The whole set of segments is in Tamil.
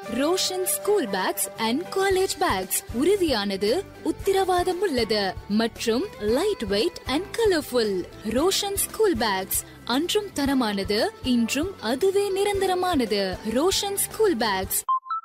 Roshan school bags and college bags உறுதியானது உத்தரவாதம் உள்ளது மற்றும் light weight and colourful Roshan school bags அன்றும் தரமானது இன்றும் அதுவே நிரந்தரமானது ரோஷன் ஸ்கூல் பேக்ஸ்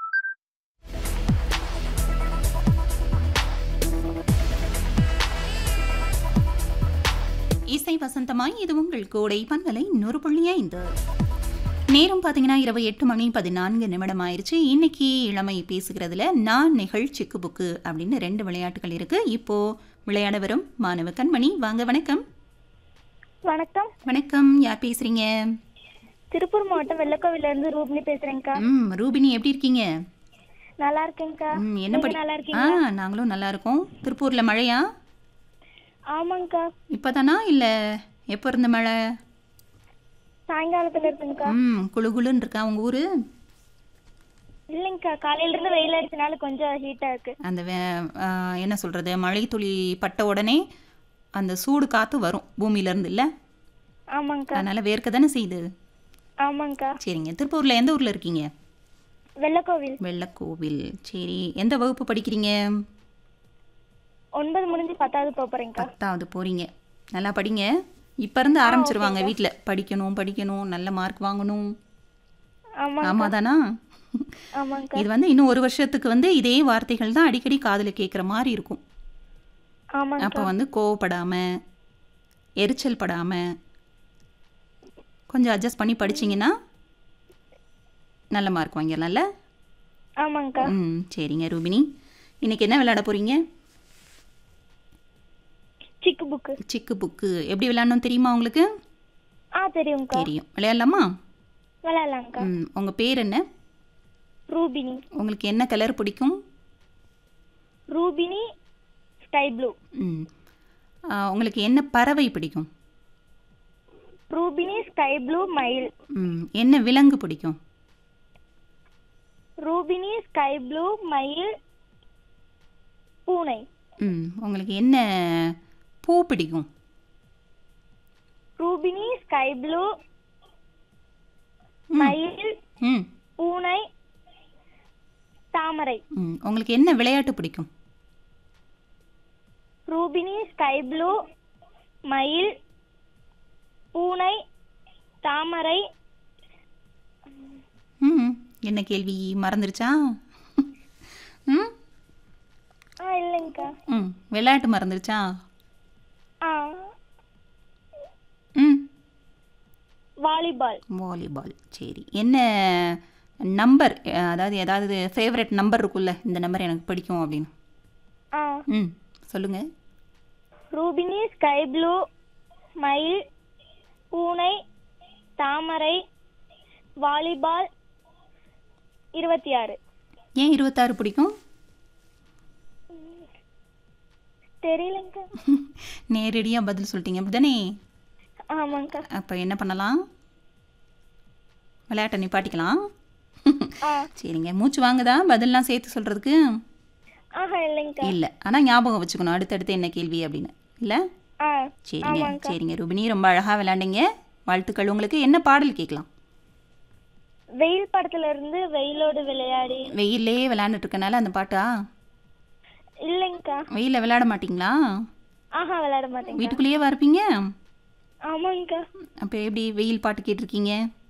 இசை வசந்தமாய் இது உங்கள் கோடை பண்பலை நூறு புள்ளி ஐந்து நேரம் பார்த்தீங்கன்னா இரவு எட்டு மணி பதினான்கு நிமிடம் ஆயிடுச்சு இன்னைக்கு இளமை பேசுகிறதுல நான் நிகழ்ச்சிக்கு புக்கு அப்படின்னு ரெண்டு விளையாட்டுகள் இருக்கு இப்போ விளையாட வரும் மாணவ கண்மணி வாங்க வணக்கம் வணக்கம் வணக்கம் யார் பேசுறீங்க திருப்பூர் மாவட்டம் வெள்ளக்கோவில இருந்து ரூபினி பேசுறேன்க்கா ம் ரூபினி எப்படி இருக்கீங்க நல்லா இருக்கேன்க்கா ம் என்ன நீங்க படி நல்லா ஆ இருக்கீங்க நாங்களும் நல்லா இருக்கோம் திருப்பூர்ல மழையா ஆமாங்கக்கா இப்போதானா இல்லை எப்போ இருந்த மழை சாயங்காலத்துல இருக்குங்கக்கா ம் குளு குளுன்னு இருக்கா உங்க ஊரு இல்லைங்கக்கா காலையில இருந்து வெயில் அடிச்சனால கொஞ்சம் ஹீட்டா இருக்கு அந்த வே- ஆ, என்ன சொல்கிறது மழை துளி பட்ட உடனே அந்த சூடு காற்று வரும் பூமியிலேருந்து இல்லை ஆமாங்கக்கா அதனால் வேர்க்க தானே செய்யுது ஆமாங்கக்கா சரிங்க திருப்பூரில் எந்த ஊரில் இருக்கீங்க வெள்ளக்கோவில் வெள்ளக்கோவில் சரி எந்த வகுப்பு படிக்கிறீங்க ஒன்பது முடிஞ்சு பத்தாவது போக போறேங்கக்கா பத்தாவது போகிறீங்க நல்லா படிங்க இப்போ இருந்து ஆரம்பிச்சிருவாங்க வீட்டில் படிக்கணும் படிக்கணும் நல்ல மார்க் வாங்கணும் ஆமா ஆமாம் தானா ஆமாங்கக்கா இது வந்து இன்னும் ஒரு வருஷத்துக்கு வந்து இதே வார்த்தைகள் தான் அடிக்கடி காதில் கேட்குற மாதிரி இருக்கும் ஆமாங்க அப்போ வந்து கோவப்படாமல் எரிச்சல் படாமல் கொஞ்சம் அட்ஜஸ்ட் பண்ணி படிச்சீங்கன்னா நல்ல மார்க் வாங்கிடலாம்ல ஆமாங்கக்கா ம் சரிங்க ரூபினி இன்னைக்கு என்ன விளையாட போகிறீங்க சிக்கு புக்கு சிக்கு புக்கு எப்படி விளையாடணும் தெரியுமா உங்களுக்கு ஆ தெரியுங்கக்கா தெரியும் விளையாடலாமா விளையாடலாங்கக்கா ம் உங்கள் பேர் என்ன ரூபினி உங்களுக்கு என்ன கலர் பிடிக்கும் ரூபினி ஸ்கை ப்ளூ ம் ஆ, உங்களுக்கு என்ன பறவை பிடிக்கும் ரூபினி ஸ்கை ப்ளூ மயில் ம் என்ன விலங்கு பிடிக்கும் ரூபினி ஸ்கை ப்ளூ மயில் பூனை ம் உங்களுக்கு என்ன பூ பிடிக்கும் ரூபினி ஸ்கை ப்ளூ மயில் ம் பூனை தாமரை ம் உங்களுக்கு என்ன விளையாட்டு பிடிக்கும் ரூபினி ஸ்கை ப்ளூ மயில் பூனை தாமரை ம் என்ன கேள்வி மறந்துருச்சா ம் ஆ இல்லைங்கக்கா ம் விளையாட்டு மறந்துருச்சா ஆ ம் வாலிபால் வாலிபால் சரி என்ன நம்பர் அதாவது ஏதாவது ஃபேவரட் நம்பர் இருக்குல்ல இந்த நம்பர் எனக்கு பிடிக்கும் அப்படின்னு ஆ ம் சொல்லுங்கள் ரூபினி ஸ்கை ப்ளூ மயில் பூனை தாமரை வாலிபால் இருபத்தி ஆறு ஏன் இருபத்தாறு பிடிக்கும் தெரியலங்கக்கா நேரடியாக பதில் சொல்லிட்டீங்க அப்படிதானே ஆமாங்கக்கா அப்போ என்ன பண்ணலாம் விளையாட்டை நிப்பாட்டிக்கலாம் ஆ சரிங்க மூச்சு வாங்குதா பதில்லாம் சேர்த்து சொல்கிறதுக்கு ஆஹா இல்லைங்கக்கா இல்லை ஆனால் ஞாபகம் வச்சுக்கணும் அடுத்தடுத்து என்ன கேள்வி அப்படின்னு இல்லை ஆ சரிங்க ஆமாங்கக்கா சரிங்க ருபினி ரொம்ப அழகாக விளையாண்டீங்க வாழ்த்துக்கள் உங்களுக்கு என்ன பாடல் கேட்கலாம் வெயில் படத்துல இருந்து வெயிலோடு விளையாடி வெயிலே விளையாண்டுட்டு இருக்கனால அந்த பாட்டா இல்லைங்கக்கா வெயிலில் விளையாட மாட்டீங்களா ஆஹா விளையாட மாட்டேங்க வீட்டுக்குள்ளேயே இருப்பீங்க ஆமாங்கக்கா அப்போ எப்படி வெயில் பாட்டு கேட்டிருக்கீங்க